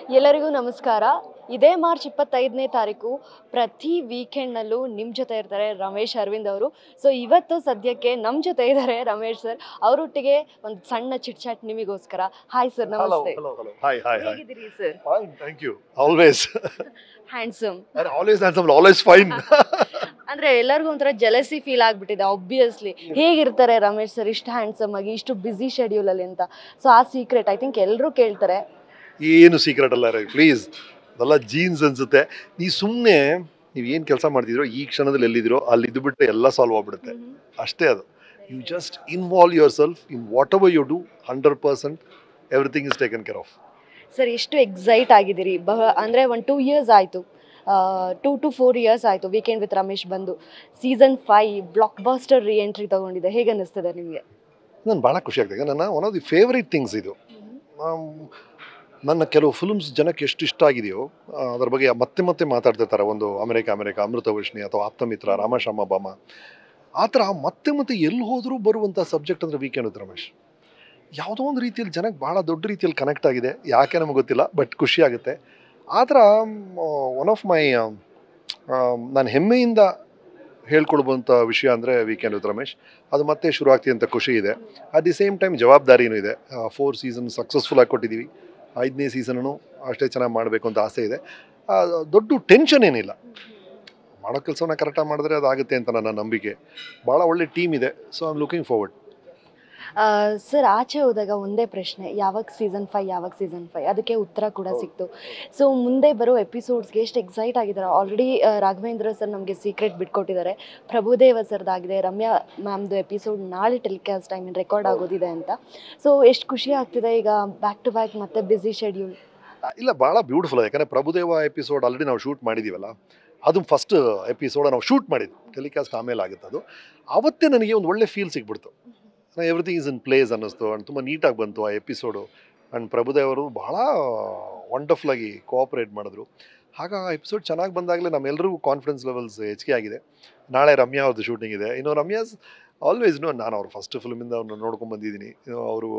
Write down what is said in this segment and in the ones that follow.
ಎಲ್ಲರಿಗೂ ನಮಸ್ಕಾರ ಇದೇ ಮಾರ್ಚ್ ಇಪ್ಪತ್ತೈದನೇ ತಾರೀಕು ಪ್ರತಿ ವೀಕೆಂಡ್ನಲ್ಲೂ ನಿಮ್ಮ ಜೊತೆ ಇರ್ತಾರೆ ರಮೇಶ್ ಅರವಿಂದ್ ಅವರು ಸೊ ಇವತ್ತು ಸದ್ಯಕ್ಕೆ ನಮ್ಮ ಜೊತೆ ಇದ್ದಾರೆ ರಮೇಶ್ ಸರ್ ಅವರೊಟ್ಟಿಗೆ ಒಂದು ಸಣ್ಣ ಚಿಟ್ ಚಾಟ್ ನಿಮಗೋಸ್ಕರ ಹಾಯ್ ಸರ್ Hello, ನಮಸ್ತೆ hello, hello. Hi, hi, hi. ಹೇಗಿದ್ದೀರಿ sir Fine, thank you. Always. Handsome And always handsome, always fine. ಅಂದ್ರೆ ಎಲ್ಲರಿಗೂ ಒಂಥರ ಜಲಸಿ ಫೀಲ್ ಆಗ್ಬಿಟ್ಟಿದೆ ಆಬ್ವಿಯಸ್ಲಿ ಹೇಗಿರ್ತಾರೆ ರಮೇಶ್ ಸರ್ ಇಷ್ಟು ಹ್ಯಾಂಡ್ಸಮ್ ಆಗಿ ಇಷ್ಟು ಬ್ಯುಸಿ ಶೆಡ್ಯೂಲ್ ಅಲ್ಲಿ ಅಂತ ಸೊ ಆ ಸೀಕ್ರೆಟ್ ಐ ಥಿಂಕ್ ಎಲ್ಲರೂ ಕೇಳ್ತಾರೆ ಏನು ಸೀಕ್ರೆಟ್ ಅಲ್ಲ ರೀ ಪ್ಲೀಸ್ ಅದೆಲ್ಲ ಜೀನ್ಸ್ ಅನ್ಸುತ್ತೆ ನೀವು ಸುಮ್ಮನೆ ನೀವು ಏನು ಕೆಲಸ ಮಾಡ್ತಿದ್ರೋ ಈ ಕ್ಷಣದಲ್ಲಿ ಎಲ್ಲಿದ್ದೀರೋ ಅಲ್ಲಿ ಇದ್ಬಿಟ್ರೆ ಎಲ್ಲ ಸಾಲ್ವ್ ಆಗ್ಬಿಡುತ್ತೆ ಅಷ್ಟೇ ಅದು you just involve yourself in whatever you do hundred percent everything is taken care of sir ಎಷ್ಟು ಎಕ್ಸೈಟ್ ಆಗಿದ್ದೀರಿ ಬಹ ಅಂದರೆ ಒಂದು ಟೂ ಇಯರ್ಸ್ ಆಯಿತು ಟೂ ಟು ಫೋರ್ ಇಯರ್ಸ್ ಆಯಿತು ವೀಕೆಂಡ್ ವಿತ್ ರಮೇಶ್ ಬಂದು season five blockbuster reentry ತಗೊಂಡಿದೆ ಹೇಗೆ ಅನ್ನಿಸ್ತದೆ ನಿಮಗೆ ನಾನು ಭಾಳ ಖುಷಿ ಆಗ್ತದೆ ನನ್ನ one of the favourite things ಇದು ಆಮ್, ನನ್ನ ಕೆಲವು ಫಿಲ್ಮ್ಸ್ ಜನಕ್ಕೆ ಎಷ್ಟು ಇಷ್ಟ ಆಗಿದೆಯೋ ಆ, ಅದ್ರ ಬಗ್ಗೆ ಮತ್ತೆ ಮತ್ತೆ ಮಾತಾಡ್ತಿರ್ತಾರೆ ಒಂದು ಅಮೆರಿಕ ಅಮೆರಿಕ ಅಮೃತವರ್ಷಿಣಿ ಅಥವಾ ಆಪ್ತಮಿತ್ರ ರಾಮಶ್ಯಾಮ ಬಾಮ ಆ ಥರ ಮತ್ತೆ ಮತ್ತೆ ಎಲ್ಲಿ ಹೋದರೂ ಬರುವಂಥ ಸಬ್ಜೆಕ್ಟ್ ಅಂದರೆ ವೀಕೆಂಡ್ ವಿತ್ ರಮೇಶ್ ಯಾವುದೋ ಒಂದು ರೀತಿಯಲ್ಲಿ ಜನಕ್ಕೆ ಭಾಳ ದೊಡ್ಡ ರೀತಿಯಲ್ಲಿ ಕನೆಕ್ಟ್ ಆಗಿದೆ ಯಾಕೆ ನಮಗೆ ಗೊತ್ತಿಲ್ಲ ಬಟ್ ಖುಷಿ ಆಗುತ್ತೆ ಆ ಥರ ಒನ್ ಆಫ್ ಮೈ ನಾನು ಹೆಮ್ಮೆಯಿಂದ ಹೇಳ್ಕೊಳ್ಬೋಂಥ ವಿಷಯ ಅಂದರೆ ವೀಕೆಂಡ್ ವಿತ್ ರಮೇಶ್ ಅದು ಮತ್ತೆ ಶುರು ಆಗ್ತಿದೆ ಅಂತ ಖುಷಿ ಇದೆ ಅಟ್ ದಿ ಸೇಮ್ ಟೈಮ್ ಜವಾಬ್ದಾರಿನೂ ಇದೆ ಫೋರ್ ಸೀಸನ್ ಸಕ್ಸಸ್ಫುಲ್ ಆಗಿ ಕೊಟ್ಟಿದ್ದೀವಿ ಐದನೇ ಸೀಸನ್ನು ಅಷ್ಟೇ ಚೆನ್ನಾಗಿ ಮಾಡಬೇಕು ಅಂತ ಆಸೆ ಇದೆ ಆ, ದೊಡ್ಡ ಟೆನ್ಷನ್ ಏನಿಲ್ಲ ಮಾಡೋ ಕೆಲಸನ ಕರೆಕ್ಟಾಗಿ ಮಾಡಿದ್ರೆ ಅದಾಗುತ್ತೆ ಅಂತ ನನ್ನ ನಂಬಿಕೆ ಭಾಳ ಒಳ್ಳೆ ಟೀಮ್ ಇದೆ so I am looking forward sir ಆಚೆ ಹೋದಾಗ ಒಂದೇ ಪ್ರಶ್ನೆ ಯಾವಾಗ ಸೀಸನ್ ಫೈವ್ ಯಾವಾಗ ಸೀಸನ್ ಫೈವ್ ಅದಕ್ಕೆ ಉತ್ತರ ಕೂಡ ಹೌದು. ಸಿಕ್ತು ಸೊ ಮುಂದೆ ಬರೋ ಎಪಿಸೋಡ್ಸ್ಗೆ ಎಷ್ಟು ಎಕ್ಸೈಟ್ ಆಗಿದ್ದಾರೆ ಆಲ್ರೆಡಿ ರಾಘವೇಂದ್ರ ಸರ್ ನಮಗೆ ಸೀಕ್ರೆಟ್ ಬಿಟ್ಕೊಟ್ಟಿದ್ದಾರೆ ಪ್ರಭುದೇವ ಸರ್ದಾಗಿದೆ ರಮ್ಯಾ ಮ್ಯಾಮ್ದು ಎಪಿಸೋಡ್ ನಾಳೆ ಟೆಲಿಕಾಸ್ಟ್ ಐ ಮೀನ್ ರೆಕಾರ್ಡ್ ಆಗೋದಿದೆ ಅಂತ ಸೊ ಎಷ್ಟು ಖುಷಿ ಆಗ್ತಿದೆ ಈಗ ಬ್ಯಾಕ್ ಟು ಬ್ಯಾಕ್ ಮತ್ತೆ ಬ್ಯುಸಿ ಶೆಡ್ಯೂಲ್ ಇಲ್ಲ ಭಾಳ ಬ್ಯೂಟಿಫುಲ್ ಯಾಕಂದರೆ ಪ್ರಭುದೇವ ಎಪಿಸೋಡ್ ಆಲ್ರೆಡಿ ನಾವು ಶೂಟ್ ಮಾಡಿದ್ದೀವಲ್ಲ ಅದು ಫಸ್ಟ್ ಎಪಿಸೋಡ್ ನಾವು ಶೂಟ್ ಮಾಡಿದ್ವಿ ಟೆಲಿಕಾಸ್ಟ್ ಆಮೇಲೆ ಆಗುತ್ತೆ ಅದು ಆವತ್ತೇ ನನಗೆ ಒಂದು ಒಳ್ಳೆ ಫೀಲ್ ಸಿಕ್ಬಿಡ್ತು ಎವ್ರಿಥಿಂಗ್ ಇಸ್ ಇನ್ ಪ್ಲೇಸ್ ಅನ್ನಿಸ್ತು ಆ್ಯಂಡ್ ತುಂಬ ನೀಟಾಗಿ ಬಂತು ಆ ಎಪಿಸೋಡು ಆ್ಯಂಡ್ ಪ್ರಭುದೇವರು ಭಾಳ ವಂಡರ್ಫುಲ್ಲಾಗಿ ಕೋಆಪ್ರೇಟ್ ಮಾಡಿದ್ರು ಆಗ ಆ ಎಪಿಸೋಡ್ ಚೆನ್ನಾಗಿ ಬಂದಾಗಲೇ ನಮ್ಮೆಲ್ಲರಿಗೂ ಕಾನ್ಫಿಡೆನ್ಸ್ ಲೆವೆಲ್ಸ್ ಹೆಚ್ಚಿಗೆ ಆಗಿದೆ ನಾಳೆ ರಮ್ಯಾ ಅವ್ರದ್ದು ಶೂಟಿಂಗ್ ಇದೆ ಇನ್ನು ರಮ್ಯಾಸ್ ಆಲ್ವೇಸ್ ನೋ ನಾನು ಅವ್ರ ಫಸ್ಟ್ ಫಿಲ್ಮಿಂದ ಅವ್ರನ್ನ ನೋಡ್ಕೊಂಡು ಬಂದಿದ್ದೀನಿ ಅವರು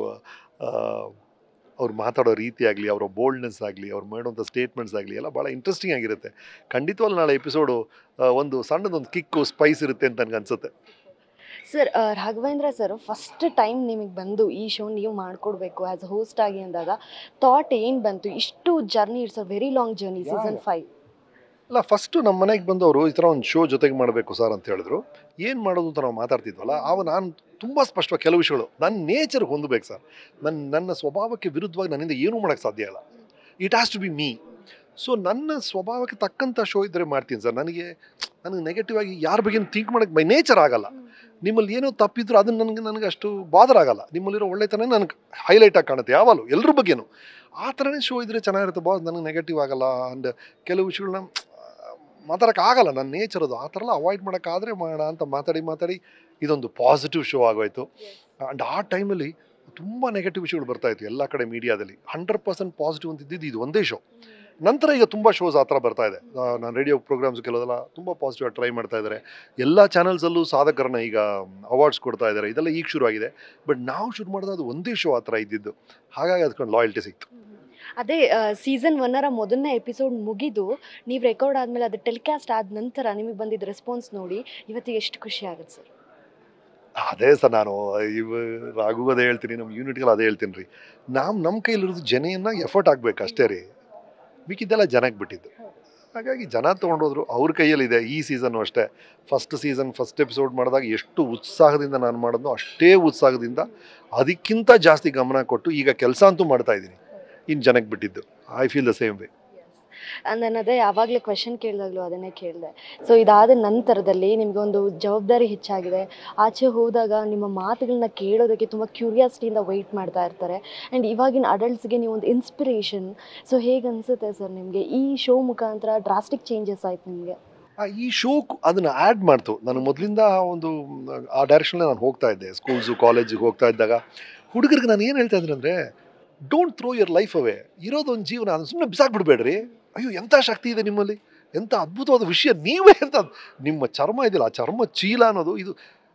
ಅವ್ರು ಮಾತಾಡೋ ರೀತಿ ಆಗಲಿ ಅವರ ಬೋಲ್ಡ್ನೆಸ್ ಆಗಲಿ ಅವ್ರು ಮಾಡುವಂಥ ಸ್ಟೇಟ್ಮೆಂಟ್ಸ್ ಆಗಲಿ ಎಲ್ಲ ಭಾಳ ಇಂಟ್ರೆಸ್ಟಿಂಗ್ ಆಗಿರುತ್ತೆ ಖಂಡಿತವಾಗ್ಲೂ ನಾಳೆ ಎಪಿಸೋಡು ಒಂದು ಸಣ್ಣದೊಂದು ಕಿಕ್ಕು ಸ್ಪೈಸ್ ಇರುತ್ತೆ ಅಂತ ನನಗೆ ಅನ್ಸುತ್ತೆ sir Raghavendra sir first time ನಿಮಗೆ ಬಂದು ಈ ಶೋ ನೀವು ಮಾಡ್ಕೊಡ್ಬೇಕು ಆ್ಯಸ್ ಹೋಸ್ಟ್ ಆಗಿ ಅಂದಾಗ ಥಾಟ್ ಏನು ಬಂತು ಇಷ್ಟು journey it's a very long journey Yeah, season yeah. Five ಅಲ್ಲ ಫಸ್ಟು ನಮ್ಮ ಮನೆಗೆ ಬಂದವರು ಈ ಥರ ಒಂದು ಶೋ ಜೊತೆಗೆ ಮಾಡಬೇಕು ಸರ್ ಅಂತ ಹೇಳಿದ್ರು ಏನು ಮಾಡೋದು ಅಂತ ನಾವು ಮಾತಾಡ್ತಿದ್ವಲ್ಲ ಆವಾಗ ನಾನು ತುಂಬ ಸ್ಪಷ್ಟವಾಗಿ ಕೆಲವು ವಿಷಯಗಳು ನನ್ನ ನೇಚರ್ ಹೊಂದಬೇಕು ಸರ್ ನನ್ನ ನನ್ನ ಸ್ವಭಾವಕ್ಕೆ ವಿರುದ್ಧವಾಗಿ ನನ್ನಿಂದ ಏನೂ ಮಾಡೋಕ್ಕೆ ಸಾಧ್ಯ ಇಲ್ಲ it has to be me so ನನ್ನ ಸ್ವಭಾವಕ್ಕೆ ತಕ್ಕಂಥ ಶೋ ಇದ್ದರೆ ಮಾಡ್ತೀನಿ ಸರ್ ನನಗೆ ನನಗೆ ನೆಗೆಟಿವ್ ಆಗಿ ಯಾರ ಬಗ್ಗೆ ಥಿಂಕ್ ಮಾಡೋಕ್ಕೆ ಮೈ ನೇಚರ್ ಆಗಲ್ಲ ನಿಮ್ಮಲ್ಲಿ ಏನೋ ತಪ್ಪಿದ್ರು ಅದನ್ನು ನನಗೆ ನನಗೆ ಅಷ್ಟು ಬಾದರ್ ಆಗಲ್ಲ ನಿಮ್ಮಲ್ಲಿರೋ ಒಳ್ಳೆತನ ನನಗೆ ಹೈಲೈಟ್ ಆಗಿ ಕಾಣುತ್ತೆ ಯಾವಾಗಲೂ ಎಲ್ಲರ ಬಗ್ಗೆನೂ ಆ ಥರನೇ ಶೋ ಇದ್ದರೆ ಚೆನ್ನಾಗಿರುತ್ತೆ ಬಾಸ್ ನನಗೆ ನೆಗೆಟಿವ್ ಆಗಲ್ಲ ಆ್ಯಂಡ್ ಕೆಲವು ವಿಷಯಗಳನ್ನ ಮಾತಾಡೋಕೆ ಆಗಲ್ಲ ನನ್ನ ನೇಚರ್ ಅದು ಆ ಥರ ಎಲ್ಲ ಅವಾಯ್ಡ್ ಮಾಡೋಕ್ಕಾದ್ರೆ ಮಾಡೋಣ ಅಂತ ಮಾತಾಡಿ ಮಾತಾಡಿ ಇದೊಂದು ಪಾಸಿಟಿವ್ ಶೋ ಆಗೋಯ್ತು ಆ್ಯಂಡ್ ಆ ಟೈಮಲ್ಲಿ ತುಂಬ ನೆಗೆಟಿವ್ ವಿಷಯಗಳು ಬರ್ತಾ ಇತ್ತು ಎಲ್ಲ ಕಡೆ ಮೀಡಿಯಾದಲ್ಲಿ ಹಂಡ್ರೆಡ್ ಪರ್ಸೆಂಟ್ ಪಾಸಿಟಿವ್ ಅಂತ ಇದ್ದಿದ್ದು ಇದು ಒಂದೇ ಶೋ ನಂತರ ಈಗ ತುಂಬ ಶೋಸ್ ಆ ಥರ ಬರ್ತಾ ಇದೆ ನಾನು ರೇಡಿಯೋ ಪ್ರೋಗ್ರಾಮ್ಸ್ ಕೆಲವೆಲ್ಲ ತುಂಬ ಪಾಸಿಟಿವ್ ಆಗಿ ಟ್ರೈ ಮಾಡ್ತಾ ಇದ್ದಾರೆ ಎಲ್ಲ ಚಾನಲ್ಸಲ್ಲೂ ಸಾಧಕರನ್ನ ಈಗ ಅವಾರ್ಡ್ಸ್ ಕೊಡ್ತಾ ಇದ್ದಾರೆ ಇದೆಲ್ಲ ಈಗ ಶುರು ಆಗಿದೆ ಬಟ್ ನಾವು ಶುರು ಮಾಡಿದ ಅದು ಒಂದೇ ಶೋ ಆ ಥರ ಇದ್ದಿದ್ದು ಹಾಗಾಗಿ ಅದಕ್ಕೊಂದು ಲಾಯಲ್ಟಿ ಸಿಕ್ತು ಅದೇ ಸೀಸನ್ ಒನ್ನರ ಮೊದಲನೇ ಎಪಿಸೋಡ್ ಮುಗಿದು ನೀವು ರೆಕಾರ್ಡ್ ಆದಮೇಲೆ ಅದು ಟೆಲಿಕಾಸ್ಟ್ ಆದ ನಂತರ ನಿಮಗೆ ಬಂದಿದ್ದ ರೆಸ್ಪಾನ್ಸ್ ನೋಡಿ ಇವತ್ತಿಗೆ ಎಷ್ಟು ಖುಷಿ ಆಗುತ್ತೆ ಸರ್ ಅದೇ ಸರ್ ನಾನು ಇವ ರಾಘು ಅದೇ ಹೇಳ್ತೀನಿ ನಮ್ಮ ಯೂನಿಟ್ಗಳು ಅದೇ ಹೇಳ್ತೀನಿ ರೀ ನಾವು ನಮ್ಮ ಕೈಲಿರೋದು ಜನೆಯನ್ನ ಎಫರ್ಟ್ ಆಗ್ಬೇಕು ಅಷ್ಟೇ ರೀ ಮಿಕ್ಕಿದ್ದೆಲ್ಲ ಜನಕ್ಕೆ ಬಿಟ್ಟಿದ್ದು ಹಾಗಾಗಿ ಜನ ತೊಗೊಂಡೋದ್ರು ಅವ್ರ ಕೈಯಲ್ಲಿದೆ ಈ ಸೀಸನ್ನು ಅಷ್ಟೇ ಫಸ್ಟ್ ಸೀಸನ್ ಫಸ್ಟ್ ಎಪಿಸೋಡ್ ಮಾಡಿದಾಗ ಎಷ್ಟು ಉತ್ಸಾಹದಿಂದ ನಾನು ಮಾಡೋದು ಅಷ್ಟೇ ಉತ್ಸಾಹದಿಂದ ಅದಕ್ಕಿಂತ ಜಾಸ್ತಿ ಗಮನ ಕೊಟ್ಟು ಈಗ ಕೆಲಸ ಅಂತೂ ಮಾಡ್ತಾ ಇದ್ದೀನಿ ಇನ್ನು ಜನಕ್ಕೆ ಬಿಟ್ಟಿದ್ದು I feel the same way ನಾನು ಅದೇ ಯಾವಾಗಲೇ ಕ್ವೆಶನ್ ಕೇಳಿದಾಗಲೂ ಅದನ್ನೇ ಕೇಳಿದೆ ಸೊ ಇದಾದ ನಂತರದಲ್ಲಿ ನಿಮಗೆ ಒಂದು ಜವಾಬ್ದಾರಿ ಹೆಚ್ಚಾಗಿದೆ ಆಚೆ ಹೋದಾಗ ನಿಮ್ಮ ಮಾತುಗಳನ್ನ ಕೇಳೋದಕ್ಕೆ ತುಂಬ ಕ್ಯೂರಿಯಾಸಿಟಿಯಿಂದ ವೆಯ್ಟ್ ಮಾಡ್ತಾ ಇರ್ತಾರೆ ಆ್ಯಂಡ್ ಇವಾಗಿನ ಅಡಲ್ಟ್ಸ್ಗೆ ನೀವು ಒಂದು ಇನ್ಸ್ಪಿರೇಷನ್ ಸೊ ಹೇಗೆ ಅನಿಸುತ್ತೆ ಸರ್ ನಿಮಗೆ ಈ ಶೋ ಮುಖಾಂತರ ಡ್ರಾಸ್ಟಿಕ್ ಚೇಂಜಸ್ ಆಯ್ತು ನಿಮಗೆ ಆ, ಈ ಶೋ ಅದನ್ನು ಆ್ಯಡ್ ಮಾಡ್ತು ನಾನು ಮೊದಲಿಂದ ಒಂದು ಮ್, ಆ ಡೈರೆಕ್ಷನಲ್ಲಿ ನಾನು ಹೋಗ್ತಾ ಇದ್ದೆ ಸ್ಕೂಲ್ಸು ಕಾಲೇಜಿಗೆ ಹೋಗ್ತಾ ಇದ್ದಾಗ ಹುಡುಗರಿಗೆ ನಾನು ಏನು ಹೇಳ್ತಾ ಇದ್ದೀನಿ ಅಂದರೆ don't throw your life away ಇರೋದೊಂದು ಜೀವನ ಅದನ್ನು ಸುಮ್ಮನೆ ಬಿಸಾಕ್ಬಿಡ್ಬೇಡ್ರಿ ಅಯ್ಯೋ ಎಂಥ ಶಕ್ತಿ ಇದೆ ನಿಮ್ಮಲ್ಲಿ ಎಂಥ ಅದ್ಭುತವಾದ ವಿಷಯ ನೀವೇ ಅಂತ ನಿಮ್ಮ ಚರ್ಮ ಇದೆಯಲ್ಲ ಆ ಚರ್ಮ ಚೀಲ ಅನ್ನೋದು ಇದು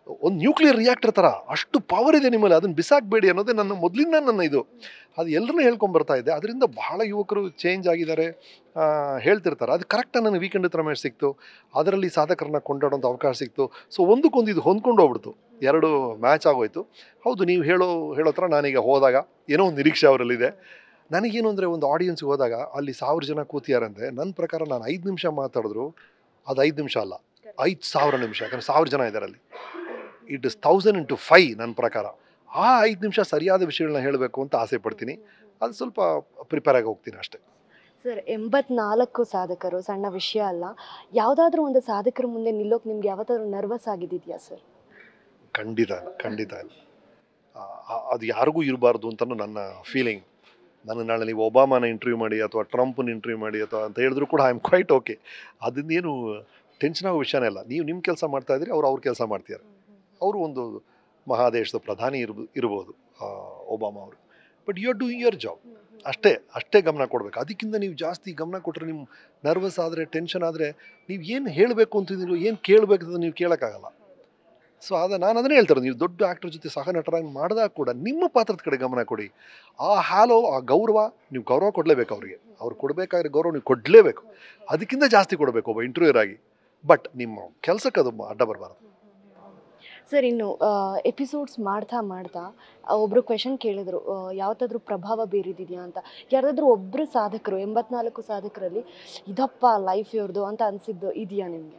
ಒಂದು ನ್ಯೂಕ್ಲಿಯರ್ ರಿಯಾಕ್ಟರ್ ಥರ ಅಷ್ಟು ಪವರ್ ಇದೆ ನಿಮ್ಮಲ್ಲಿ ಅದನ್ನು ಬಿಸಾಕಬೇಡಿ ಅನ್ನೋದೇ ನನ್ನ ಮೊದಲಿಂದ ನನ್ನ ಇದು ಅದು ಎಲ್ಲರನ್ನೂ ಹೇಳ್ಕೊಂಡು ಬರ್ತಾ ಇದ್ದೆ ಅದರಿಂದ ಬಹಳ ಯುವಕರು ಚೇಂಜ್ ಆಗಿದ್ದಾರೆ ಆ, ಹೇಳ್ತಿರ್ತಾರೆ ಅದು ಕರೆಕ್ಟಾಗಿ ನನಗೆ ವೀಕೆಂಡ್ ರಮೇಶ್ ಸಿಕ್ತು ಅದರಲ್ಲಿ ಸಾಧಕರನ್ನ ಕೊಂಡಾಡೋಂಥ ಅವಕಾಶ ಸಿಕ್ತು ಸೊ ಒಂದಕ್ಕೊಂದು ಇದು ಹೊಂದ್ಕೊಂಡು ಹೋಗ್ಬಿಡ್ತು ಎರಡು ಮ್ಯಾಚ್ ಆಗೋಯ್ತು ಹೌದು ನೀವು ಹೇಳೋ ಹೇಳೋ ಥರ ನಾನೀಗ ಹೋದಾಗ ಏನೋ ಒಂದು ನಿರೀಕ್ಷೆ ಅವರಲ್ಲಿದೆ ನನಗೇನು ಅಂದರೆ ಒಂದು ಆಡಿಯನ್ಸ್ಗೆ ಹೋದಾಗ ಅಲ್ಲಿ ಸಾವಿರ ಜನ ಕೂತಿಯಾರಂತೆ ನನ್ನ ಪ್ರಕಾರ ನಾನು ಐದು ನಿಮಿಷ ಮಾತಾಡಿದ್ರು ಅದು ಐದು ನಿಮಿಷ ಅಲ್ಲ ಐದು ಸಾವಿರ ನಿಮಿಷ ಯಾಕಂದ್ರೆ ಸಾವಿರ ಜನ ಇದ್ದಾರೆ ಅಲ್ಲಿ it is thousand into five ನನ್ನ ಪ್ರಕಾರ ಆ ಐದು ನಿಮಿಷ ಸರಿಯಾದ ವಿಷಯಗಳನ್ನ ಹೇಳಬೇಕು ಅಂತ ಆಸೆ ಪಡ್ತೀನಿ ಅದು ಸ್ವಲ್ಪ ಪ್ರಿಪೇರ್ ಆಗಿ ಹೋಗ್ತೀನಿ ಅಷ್ಟೇ ಸರ್ ಎಂಬತ್ನಾಲ್ಕು ಸಾಧಕರು ಸಣ್ಣ ವಿಷಯ ಅಲ್ಲ ಯಾವುದಾದ್ರೂ ಒಂದು ಸಾಧಕರ ಮುಂದೆ ನಿಲ್ಲೋಕೆ ನಿಮ್ಗೆ ಯಾವತ್ತಾದ್ರೂ ನರ್ವಸ್ ಆಗಿದೆಯಾ ಸರ್ ಖಂಡಿತ ಇಲ್ಲ ಖಂಡಿತ ಇಲ್ಲ ಆ, ಆ- ಅದು ಯಾರಿಗೂ ಇರಬಾರ್ದು ಅಂತ ನನ್ನ ಫೀಲಿಂಗ್ ನನ್ನ ನಾಳೆ ನೀವು ಒಬಾಮಾನ ಇಂಟರ್ವ್ಯೂ ಮಾಡಿ ಅಥವಾ ಟ್ರಂಪ್ನ ಇಂಟರ್ವ್ಯೂ ಮಾಡಿ ಅಥವಾ ಅಂತ ಹೇಳಿದ್ರು ಕೂಡ ಐ ಆಮ್ ಕ್ವೈಟ್ ಓಕೆ ಅದನ್ನೇನು ಟೆನ್ಷನ್ ಆಗೋ ವಿಷಯನೇ ಇಲ್ಲ ನೀವು ನಿಮ್ಮ ಕೆಲಸ ಮಾಡ್ತಾ ಇದ್ರಿ ಅವ್ರು ಅವ್ರ ಕೆಲಸ ಮಾಡ್ತಿದ್ದಾರೆ ಅವರು ಒಂದು ಮಹಾದೇಶದ ಪ್ರಧಾನಿ ಇರ್ಬ ಇರ್ಬೋದು ಆ, ಒಬಾಮಾ ಅವರು but you are doing your job ಅಷ್ಟೇ ಅಷ್ಟೇ ಗಮನ ಕೊಡಬೇಕು ಅದಕ್ಕಿಂತ ನೀವು ಜಾಸ್ತಿ ಗಮನ ಕೊಟ್ಟರೆ ನಿಮ್ಮ ನರ್ವಸ್ ಆದರೆ ಟೆನ್ಷನ್ ಆದರೆ ನೀವು ಏನು ಹೇಳಬೇಕು ಅಂತಿದ್ದೀರೋ ಏನು ಕೇಳಬೇಕು ಅಂತ ನೀವು ಕೇಳೋಕ್ಕಾಗಲ್ಲ ಸೊ ಅದ ನಾನು ಅದನ್ನೇ ಹೇಳ್ತಾರೆ ನೀವು ದೊಡ್ಡ ಆ್ಯಕ್ಟರ್ ಜೊತೆ ಸಹ ನಟರಾಗಿ ಮಾಡಿದಾಗ ಕೂಡ ನಿಮ್ಮ ಪಾತ್ರದ ಕಡೆ ಗಮನ ಕೊಡಿ ಆ ಹಾಲೋ ಆ ಗೌರವ ನೀವು ಗೌರವ ಕೊಡಲೇಬೇಕು ಅವರಿಗೆ ಅವ್ರು ಕೊಡಬೇಕಾದ್ರೆ ಗೌರವ ನೀವು ಕೊಡಲೇಬೇಕು ಅದಕ್ಕಿಂತ ಜಾಸ್ತಿ ಕೊಡಬೇಕು ಒಬ್ಬ ಇಂಟರ್ವ್ಯೂರ್ ಆಗಿ ಬಟ್ ನಿಮ್ಮ ಕೆಲಸಕ್ಕೆ ಅದು ಅಡ್ಡ ಬರಬಾರ್ದು ಸರ್ ಇನ್ನು ಎಪಿಸೋಡ್ಸ್ ಮಾಡ್ತಾ ಮಾಡ್ತಾ ಆ, ಒಬ್ರು ಕ್ವೆಶನ್ ಕೇಳಿದ್ರು ಆ, ಯಾವತ್ತಾದ್ರೂ ಪ್ರಭಾವ ಬೀರಿದೆಯಾ ಅಂತ ಯಾರಾದ್ರೂ ಒಬ್ರು ಸಾಧಕರು ಎಂಬತ್ನಾಲ್ಕು ಸಾಧಕರಲ್ಲಿ ಇದಪ್ಪ ಲೈಫ್ ಇವ್ರದ್ದು ಅಂತ ಅನ್ಸಿದ್ದು ಇದೆಯಾ ನಿಮಗೆ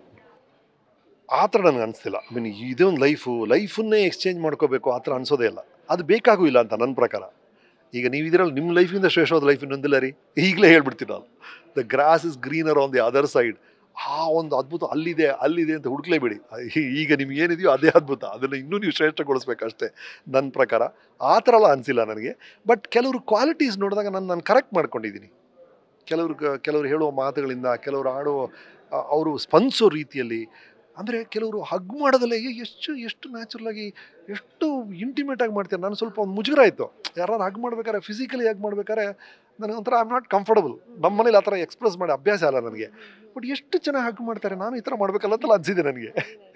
ಆ ಥರ ನನಗೆ ಅನಿಸ್ತಿಲ್ಲ ಐ ಮೀನ್ ಇದೇ ಒಂದು ಲೈಫು ಲೈಫನ್ನೇ ಎಕ್ಸ್ಚೇಂಜ್ ಮಾಡ್ಕೋಬೇಕು ಆ ಥರ ಅನ್ಸೋದೇ ಇಲ್ಲ ಅದು ಬೇಕಾಗೂ ಇಲ್ಲ ಅಂತ ನನ್ನ ಪ್ರಕಾರ ಈಗ ನೀವು ಇದರಲ್ಲಿ ನಿಮ್ಮ ಲೈಫಿಂದ ಶ್ರೇಷ್ಠವಾದ ಲೈಫ್ ಇನ್ನೊಂದಿಲ್ಲ ರೀ ಈಗಲೇ ಹೇಳ್ಬಿಡ್ತೀನಿ ನಾನು the grass is greener on the other side ಆ ಒಂದು ಅದ್ಭುತ ಅಲ್ಲಿದೆ ಅಲ್ಲಿದೆ ಅಂತ ಹುಡುಕ್ಲೇಬೇಡಿ ಈಗ ನಿಮ್ಗೆ ಏನಿದೆಯೋ ಅದೇ ಅದ್ಭುತ ಅದನ್ನು ಇನ್ನೂ ನೀವು ಶ್ರೇಷ್ಠಗೊಳಿಸ್ಬೇಕಷ್ಟೇ ನನ್ನ ಪ್ರಕಾರ ಆ ಥರ ಎಲ್ಲ ಅನಿಸಿಲ್ಲ ನನಗೆ ಬಟ್ ಕೆಲವರು ಕ್ವಾಲಿಟೀಸ್ ನೋಡಿದಾಗ ನಾನು ನಾನು ಕರೆಕ್ಟ್ ಮಾಡ್ಕೊಂಡಿದ್ದೀನಿ ಕೆಲವರು ಕೆಲವರು ಹೇಳುವ ಮಾತುಗಳಿಂದ ಕೆಲವರು ಆಡುವ ಆ- ಅವರು ಸ್ಪಂದಿಸೋ ರೀತಿಯಲ್ಲಿ ಅಂದರೆ ಕೆಲವರು ಹಗ್ ಮಾಡೋದಲ್ಲೇ ಏ, ಎಷ್ಟು ಎಷ್ಟು ನ್ಯಾಚುರಲ್ ಆಗಿ ಎಷ್ಟು ಇಂಟಿಮೇಟ್ ಆಗಿ ಮಾಡ್ತಾರೆ ನಾನು ಸ್ವಲ್ಪ ಒಂದು ಮುಜುಗರ ಆಯಿತು ಯಾರು ಹಗ್ ಮಾಡ್ಬೇಕಾದ್ರೆ ಫಿಸಿಕಲಿ ಹಗ್ ಮಾಡ್ಬೇಕಾದ್ರೆ ನನಗೆ ಒಂಥರ ಐ ಆಮ್ ನಾಟ್ ಕಂಫರ್ಟಬಲ್ ನಮ್ಮ ಮನೇಲಿ ಆ ಥರ ಎಕ್ಸ್ಪ್ರೆಸ್ ಮಾಡಿ ಅಭ್ಯಾಸ ಅಲ್ಲ ನನಗೆ ಬಟ್ ಎಷ್ಟು ಚೆನ್ನಾಗಿ ಹಗ್ ಮಾಡ್ತಾರೆ ನಾನು ಈ ಥರ ಮಾಡ್ಬೇಕಲ್ಲ ಅಂತಲ್ಲ ಅನಿಸಿದೆ ನನಗೆ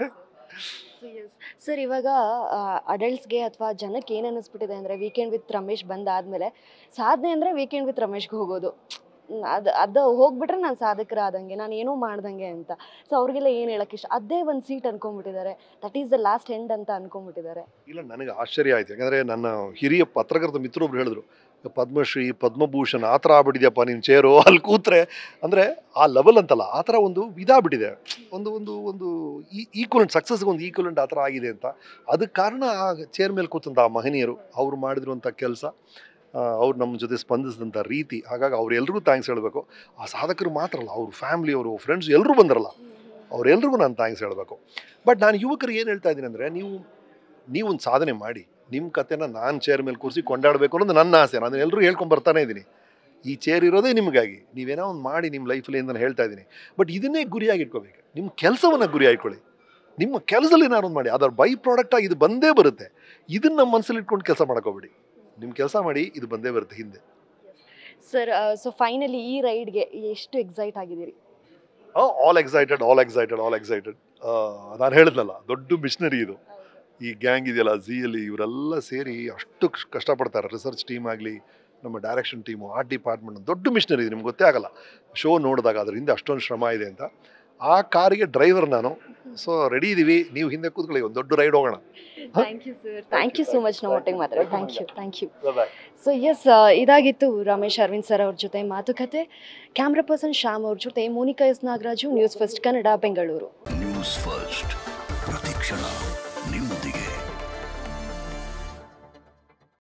ಸರ್ ಇವಾಗ ಅಡಲ್ಟ್ಸ್ಗೆ ಅಥವಾ ಜನಕ್ಕೆ ಏನು ಅನ್ನಿಸ್ಬಿಟ್ಟಿದೆ ಅಂದರೆ ವೀಕೆಂಡ್ ವಿತ್ ರಮೇಶ್ ಬಂದಾದ್ಮೇಲೆ ಸಾಧನೆ ಅಂದರೆ ವೀಕೆಂಡ್ ವಿತ್ ರಮೇಶ್ಗೆ ಹೋಗೋದು ಅದು ಅದು ಹೋಗ್ಬಿಟ್ರೆ ನಾನು ಸಾಧಕರ ಆದಂಗೆ ನಾನು ಏನೋ ಮಾಡ್ದಂಗೆ ಅಂತ ಸೊ ಅವ್ರಿಗೆಲ್ಲ ಏನು ಹೇಳಕ್ಕೆ ಇಷ್ಟ ಅದೇ ಒಂದು ಸೀಟ್ ಅನ್ಕೊಂಡ್ಬಿಟ್ಟಿದ್ದಾರೆ that is the last end ಅಂತ ಅನ್ಕೊಂಡ್ಬಿಟ್ಟಿದ್ದಾರೆ ಇಲ್ಲ ನನಗೆ ಆಶ್ಚರ್ಯ ಆಯ್ತು ಯಾಕಂದರೆ ನನ್ನ ಹಿರಿಯ ಪತ್ರಕರ್ತ ಮಿತ್ರೊಬ್ರು ಹೇಳಿದ್ರು ಪದ್ಮಶ್ರೀ ಪದ್ಮಭೂಷಣ್ ಆ ಥರ ಆಗ್ಬಿಟ್ಟಿದ್ಯಪ್ಪ ನಿನ್ನ ಚೇರು ಅಲ್ಲಿ ಕೂತ್ರೆ ಅಂದರೆ ಆ ಲೆವೆಲ್ ಅಂತಲ್ಲ ಆ ಥರ ಒಂದು ಇದಾಗ್ಬಿಟ್ಟಿದೆ ಒಂದು ಒಂದು ಒಂದು ಈಕ್ವಲೆಂಟ್ ಸಕ್ಸಸ್ಗೆ ಒಂದು ಈಕ್ವಲೆಂಟ್ ಆ ಥರ ಆಗಿದೆ ಅಂತ ಅದಕ್ಕೆ ಕಾರಣ ಆ ಚೇರ್ ಮೇಲೆ ಕೂತಂಥ ಆ ಮಹನೀಯರು ಅವ್ರು ಮಾಡಿರುವಂಥ ಕೆಲಸ ಅವ್ರು ನಮ್ಮ ಜೊತೆ ಸ್ಪಂದಿಸಿದಂಥ ರೀತಿ ಹಾಗಾಗಿ ಅವ್ರೆಲ್ರಿಗೂ ಥ್ಯಾಂಕ್ಸ್ ಹೇಳಬೇಕು ಆ ಸಾಧಕರು ಮಾತ್ರ ಅಲ್ಲ ಅವ್ರ ಫ್ಯಾಮ್ಲಿ ಅವರು ಫ್ರೆಂಡ್ಸ್ ಎಲ್ಲರೂ ಬಂದರಲ್ಲ ಅವರೆಲ್ರಿಗೂ ನಾನು ಥ್ಯಾಂಕ್ಸ್ ಹೇಳಬೇಕು ಬಟ್ ನಾನು ಯುವಕರು ಏನು ಹೇಳ್ತಾ ಇದ್ದೀನಿ ಅಂದರೆ ನೀವು ನೀವೊಂದು ಸಾಧನೆ ಮಾಡಿ ನಿಮ್ಮ ಕತೆನ ನಾನು ಚೇರ್ ಮೇಲೆ ಕೂರಿಸಿ ಕೊಂಡಾಡಬೇಕು ಅನ್ನೋದು ನನ್ನ ಆಸೆ ನಾನು ಎಲ್ಲರೂ ಹೇಳ್ಕೊಂಡು ಬರ್ತಾನೆ ಇದ್ದೀನಿ ಈ ಚೇರ್ ಇರೋದೇ ನಿಮಗಾಗಿ ನೀವೇನೋ ಒಂದು ಮಾಡಿ ನಿಮ್ಮ ಲೈಫಲ್ಲಿ ಅಂತ ನಾನು ಹೇಳ್ತಾ ಇದ್ದೀನಿ ಬಟ್ ಇದನ್ನೇ ಗುರಿಯಾಗಿ ಇಟ್ಕೋಬೇಕು ನಿಮ್ಮ ಕೆಲಸವನ್ನು ಗುರಿ ಇಟ್ಕೊಳ್ಳಿ ನಿಮ್ಮ ಕೆಲಸದಲ್ಲಿ ಏನಾದ್ರು ಒಂದು ಮಾಡಿ ಅದರ ಬೈ ಪ್ರಾಡಕ್ಟಾಗಿ ಇದು ಬಂದೇ ಬರುತ್ತೆ ಇದನ್ನ ನಮ್ಮ ಮನಸ್ಸಲ್ಲಿ ಇಟ್ಕೊಂಡು ಕೆಲಸ ಮಾಡ್ಕೋಬೇಡಿ ನಿಮ್ಮ ಕೆಲಸ ಮಾಡಿ ಇದು ಬಂದೇ ಬರುತ್ತೆ ಹಿಂದೆ ಸರ್ ಸೊ ಫೈನಲಿ ಈ ರೈಡ್ಗೆ ಎಷ್ಟು ಎಕ್ಸೈಟ್ ಆಗಿದ್ದೀರಿ all excited all excited all excited ನಾನು ಹೇಳಿದ್ನಲ್ಲ ದೊಡ್ಡ ಮಿಷನರಿ ಇದು ಈ ಗ್ಯಾಂಗ್ ಇದೆಯಲ್ಲ ಝಿಯಲ್ಲಿ ಇವರೆಲ್ಲ ಸೇರಿ ಅಷ್ಟು ಕಷ್- ಕಷ್ಟಪಡ್ತಾರೆ ರಿಸರ್ಚ್ ಟೀಮ್ ಆಗಲಿ ನಮ್ಮ ಡೈರೆಕ್ಷನ್ ಟೀಮು ಆರ್ಟ್ ಡಿಪಾರ್ಟ್ಮೆಂಟ್ ದೊಡ್ಡ ಮಿಷನರಿ ಇದೆ ನಿಮ್ಗೆ ಗೊತ್ತೇ ಆಗಲ್ಲ ಶೋ ನೋಡಿದಾಗ ಅದ್ರ ಹಿಂದೆ ಅಷ್ಟೊಂದು ಶ್ರಮ ಇದೆ ಅಂತ ಆ ಕಾರಿಗೆ ಡ್ರೈವರ್ ನಾನು ಸೊ ರೆಡಿ ಇದೀವಿ ನೀವು ಹಿಂದೆ ಕೂತ್ಕೊಳ್ಳಿ ಒಂದು ದೊಡ್ಡ ರೈಡ್ ಹೋಗೋಣ thank you sir thank you so much ನಾವು ಒಟ್ಟಿಗೆ ಮಾತ್ರ thank you thank you so yes ಇದಾಗಿತ್ತು ರಮೇಶ್ ಅರವಿಂದ್ ಸರ್ ಅವ್ರ ಜೊತೆ ಮಾತುಕತೆ ಕ್ಯಾಮ್ರಾ ಪರ್ಸನ್ ಶ್ಯಾಮ್ ಅವ್ರ ಜೊತೆ Monika S Nagaraju news first Kannada Bengaluru news first ಪ್ರತಿಕ್ಷಣ ನಿಮ್ಮೊಂದಿಗೆ